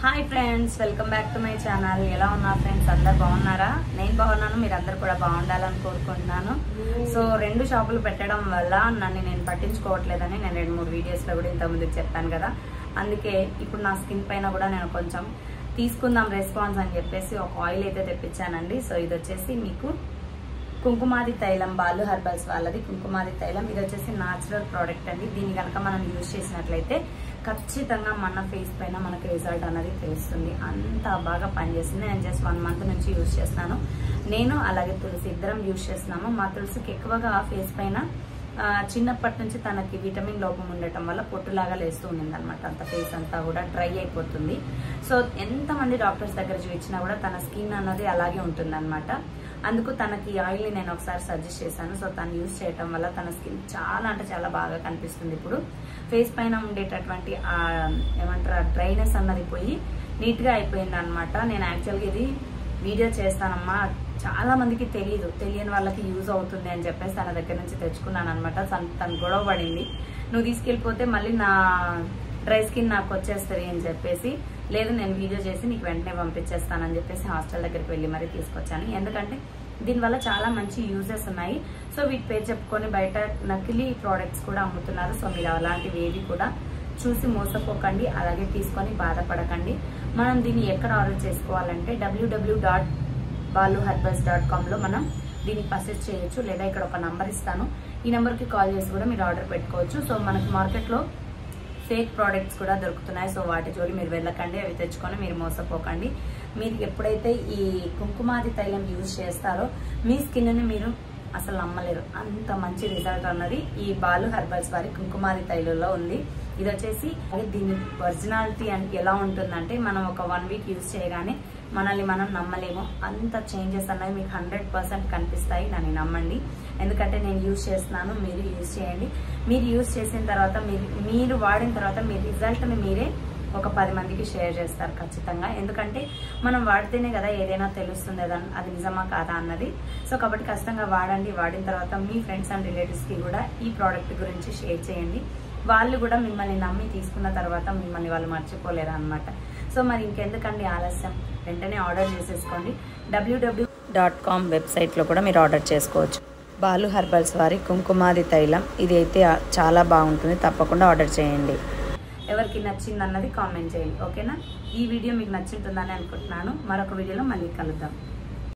hi friends welcome back to my channel ఎలా ఉన్నారు friends అందరు బాగున్నారా నేను బాగున్నాను మీరు అందరు కూడా బాగుండాలని కోరుకుంటున్నాను సో రెండు షాపులు పెట్టడం వల్ల నన్ను నేను పట్టించుకోవట్లేదని నేను రెండు మూడు వీడియోస్లో కూడా ఇంతకుముందుకు చెప్పాను కదా అందుకే ఇప్పుడు నా స్కిన్ పైన కూడా నేను కొంచెం తీసుకుందాం రెస్పాన్స్ అని చెప్పేసి ఒక ఆయిల్ అయితే తెప్పించానండి సో ఇది వచ్చేసి మీకు కుంకుమాది తైలం బాలు హెర్బల్స్ వాళ్ళది కుంకుమాది తైలం ఇది వచ్చేసి నాచురల్ ప్రోడక్ట్ అండి దీన్ని కనుక మనం యూజ్ చేసినట్లయితే ఖచ్చితంగా మన ఫేస్ పైన మనకి రిజల్ట్ అనేది తెలుస్తుంది అంత బాగా పనిచేస్తుంది నేను జస్ట్ వన్ మంత్ నుంచి యూజ్ చేస్తున్నాను నేను అలాగే తులసి ఇద్దరం యూజ్ చేస్తున్నాము మా తులసికి ఎక్కువగా ఫేస్ పైన ఆ, చిన్నప్పటి నుంచి తనకి విటమిన్ లోపం ఉండటం వల్ల పొట్టులాగా లేస్తూ ఉండింది అనమాట అంత ఫేస్ అంతా కూడా డ్రై అయిపోతుంది సో ఎంతమంది డాక్టర్స్ దగ్గర చూపించినా కూడా తన స్కిన్ అన్నది అలాగే ఉంటుంది అందుకు తనకి ఈ ఆయిల్ని నేను ఒకసారి సజెస్ట్ చేశాను సో తను యూజ్ చేయటం వల్ల తన స్కిన్ చాలా అంటే చాలా బాగా కనిపిస్తుంది ఇప్పుడు ఫేస్ పైన ఉండేటటువంటి ఆ ఏమంటారు డ్రైనెస్ అన్నది పోయి నీట్గా అయిపోయింది అనమాట నేను యాక్చువల్గా ఇది వీడియో చేస్తానమ్మా చాలా మందికి తెలియదు తెలియని వాళ్ళకి యూజ్ అవుతుంది అని చెప్పేసి తన దగ్గర నుంచి తెచ్చుకున్నాను అనమాట తను గొడవ పడింది నువ్వు తీసుకెళ్ళిపోతే మళ్ళీ నా డ్రై స్కిన్ నాకు వచ్చేస్తుంది అని చెప్పేసి లేదు నేను వీడియో చేసి నీకు వెంటనే పంపించేస్తానని చెప్పేసి హాస్టల్ దగ్గరికి వెళ్ళి మరీ తీసుకొచ్చాను ఎందుకంటే దీనివల్ల చాలా మంచి యూజెస్ ఉన్నాయి సో వీటి పేరు చెప్పుకొని బయట నకిలీ ప్రోడక్ట్స్ కూడా అమ్ముతున్నారు సో మీరు అలాంటివి ఏవి కూడా చూసి మోసపోకండి అలాగే తీసుకొని బాధపడకండి మనం దీన్ని ఎక్కడ ఆర్డర్ చేసుకోవాలంటే W W dot Balu herbals dot కామ్లో మనం దీన్ని పర్చేస్ చేయొచ్చు లేదా ఇక్కడ ఒక నంబర్ ఇస్తాను ఈ నెంబర్కి కాల్ చేసి కూడా మీరు ఆర్డర్ పెట్టుకోవచ్చు సో మనకి మార్కెట్లో ఫేక్ ప్రోడక్ట్స్ కూడా దొరుకుతున్నాయి సో వాటి జోలి మీరు వెళ్ళకండి అవి తెచ్చుకొని మీరు మోసపోకండి మీరు ఎప్పుడైతే ఈ కుంకుమాది తైలం యూజ్ చేస్తారో మీ స్కిన్ని మీరు అసలు నమ్మలేరు అంత మంచి రిజల్ట్ అన్నది ఈ బాలు హెర్బల్స్ వారి కుంకుమాది తైలంలో ఉంది ఇది వచ్చేసి అది దీని ఒరిజినాలిటీ అంటే ఎలా ఉంటుందంటే మనం ఒక వన్ వీక్ యూజ్ చేయగానే మనల్ని మనం నమ్మలేము అంత చేంజెస్ అన్నవి మీకు హండ్రెడ్ పర్సెంట్ కనిపిస్తాయి నన్ను నమ్మండి ఎందుకంటే నేను యూజ్ చేస్తున్నాను మీరు యూజ్ చేయండి మీరు యూజ్ చేసిన తర్వాత మీరు మీరు వాడిన తర్వాత మీ రిజల్ట్ని మీరే ఒక పది మందికి షేర్ చేస్తారు ఖచ్చితంగా ఎందుకంటే మనం వాడితేనే కదా ఏదైనా తెలుస్తుంది అదన్- అది నిజమా కాదా అన్నది సో కాబట్టి ఖచ్చితంగా వాడండి వాడిన తర్వాత మీ ఫ్రెండ్స్ అండ్ రిలేటివ్స్కి కూడా ఈ ప్రోడక్ట్ గురించి షేర్ చేయండి వాళ్ళు కూడా మిమ్మల్ని నమ్మి తీసుకున్న తర్వాత మిమ్మల్ని వాళ్ళు మర్చిపోలేరు అనమాట సో మరి ఇంకెందుకండి ఆలస్యం వెంటనే ఆర్డర్ చేసేసుకోండి డబ్ల్యూడబ్ల్యూ డాట్ కామ్ వెబ్సైట్లో కూడా మీరు ఆర్డర్ చేసుకోవచ్చు బాలు హెర్బల్స్ వారి కుంకుమాది తైలం ఇది అయితే చాలా బాగుంటుంది తప్పకుండా ఆర్డర్ చేయండి ఎవరికి నచ్చింది అన్నది కామెంట్ చేయండి ఓకేనా ఈ వీడియో మీకు నచ్చింటుందని అనుకుంటున్నాను మరొక వీడియోలో మళ్ళీ కలుద్దాం